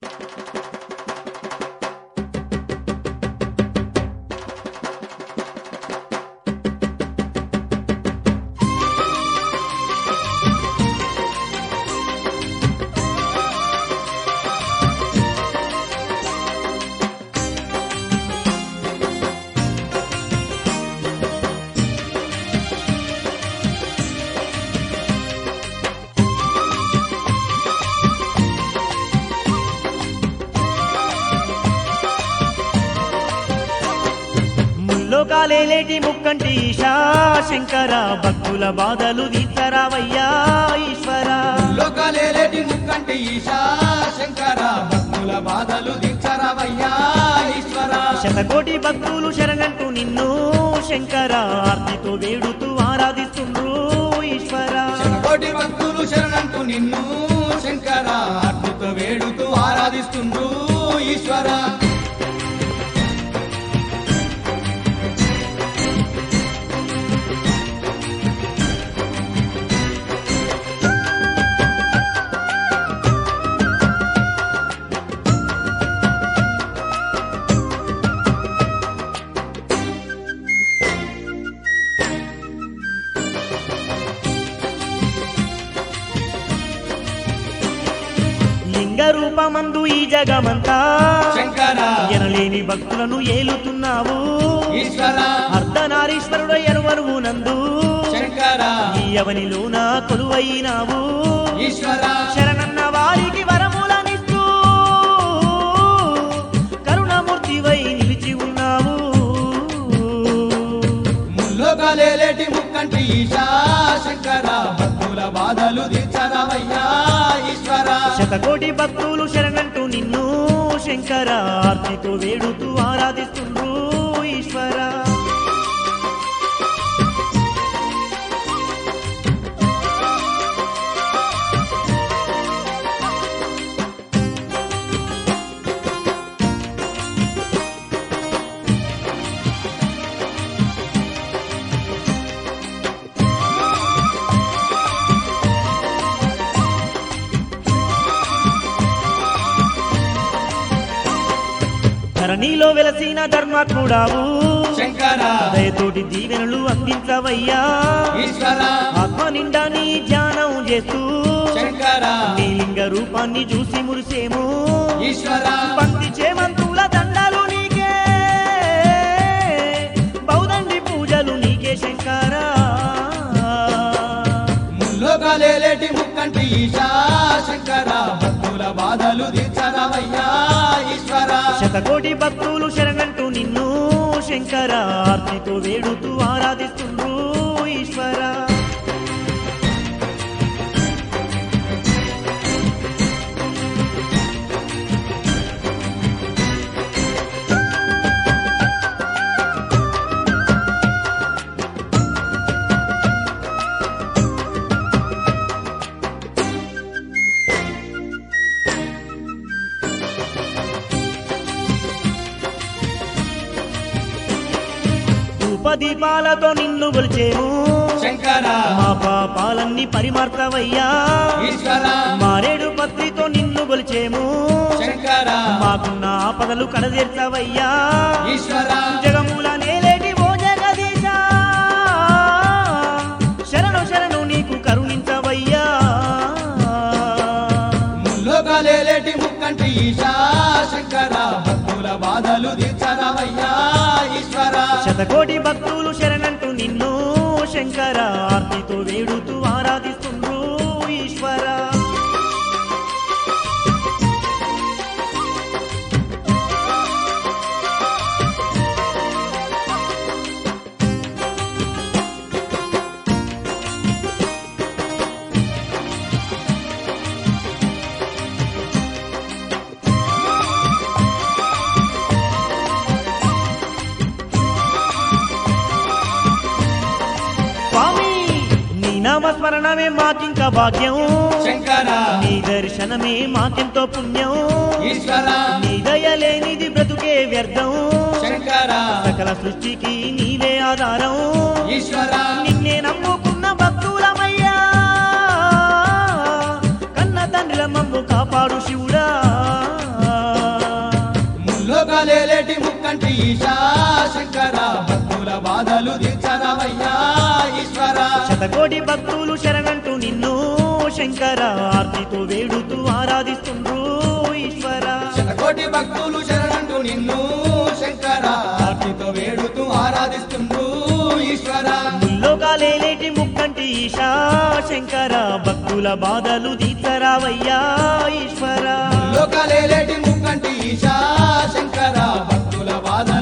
ముల్లోకాలేలేటి ముక్కంటి ఈశా శంకర భక్తుల బాధలు తీర్చరావయ్యా ఈశ్వర లోకలేలేటి ముక్కంటి ఈశా శంకర భక్తుల బాధలు దించరవయ్యా ఈశ్వర శతకోటి భక్తులు శరణంటూ నిన్ను శంకర ఆర్తితో వేడుతూ ఆరాధిస్తుండ్రు ఈశ్వర కోటి భక్తులు శరణంటూ నిన్ను శంకర అద్భుత వేడుతూ ఆరాధిస్తుండ్రు ఈశ్వర లింగ రూపమందు ఈ జగమంతా శంకర ఎనలేని భక్తులను ఏలుతున్నావు ఈశ్వర అర్ధనారీశ్వరుడు ఎరువరువు నందు శంకర ఈ అవనిలోన కొలువైనావు ఈశ్వర శరణన్న వారికి వరములనిస్తూ కరుణమూర్తివై నిలిచి ఉన్నావు ముల్లోకలేలేటి ముక్కంటి ఈశా శంకర భక్తుల బాధలు దించరవయ్యా ఈశ్వర శతకోటి భక్తులు శరణంటూ నిన్ను శంకర ఆర్తితో వేడుతూ ఆరాధిస్తుండ్రు ఈశ్వర ధరణిలో వెలసిన ధర్మాత్ముడావు శంకర దయతోటి దీవెనలు అందించవయ్యా ఈశ్వర ఆత్మ నిండా నీ ధ్యానం చేస్తూ శంకర నీ లింగ రూపాన్ని చూసి మురిసేము ఈశ్వర పంక్తి చేమంతుల దండాలు నీకే బౌదండి పూజలు నీకే శంకర ముల్లోకలేలేటి ముక్కంటి ఈశా శంకర భక్తుల బాధలు దించరవయ్యా ఈశ్వర శతకోటి భక్తులు శరణంటూ నిన్ను శంకర ఆర్తితో వేడుతూ ఆరాధిస్తుండ్రు ఈశ్వర ధూపదీపాలతో నిన్ను గొలిచేము శంకర మా పాపాలన్నీ పరిమార్తవయ్యా ఈశ్వర మారేడు పత్రితో నిన్ను గొలిచేము శంకర మాకున్న ఆపదలు కడదీర్చవయ్యా ఈశ్వర జగముల నేలేటి ఓ జగదీశ శరణు శరణు నీకు కరుణించవయ్యా ముల్లోకలేలేటి ముక్కంటి ఈశా శంకర భక్తుల బాధలు దించరవయ్యా ఈశ్వర శతకోటి భక్తులు శరణంటూ నిన్ను శంకర ఆర్తితో వేడుతూ ఆరాధిస్తుండ్రు ఈశ్వర స్వామి నీ నామస్మరణమే మాకింక భాగ్యం శంకర నీ దర్శనమే మాకెంతో పుణ్యం ఈశ్వర నీ దయలేనిది బ్రతుకే వ్యర్థం శంకర సకల సృష్టికి నీవే ఆధారం ఈశ్వర నిన్నే నమ్ముకున్న భక్తులమయ్యా కన్న తండ్రిల మమ్ము కాపాడు శివుడా ఈశా శంకర భక్తుల బాధలు తీర్చరవయ్యా ఈశ్వర శతకోటి భక్తులు శరణంటూ నిన్ను శంకర ఆర్తితో వేడుతూ ఆరాధిస్తుండ్రు ఈశ్వర శతకోటి భక్తులు శరణంటూ నిన్ను శంకర ఆర్తితో వేడుతూ ఆరాధిస్తుండ్రు ఈశ్వర ముల్లోకాలేటి ముక్కంటి ఈశా శంకర భక్తుల బాధలు తీర్చరావయ్యా ఈశ్వర లోకలేలేటి ముక్కంటి ఈశా శంకర భక్తుల బాధ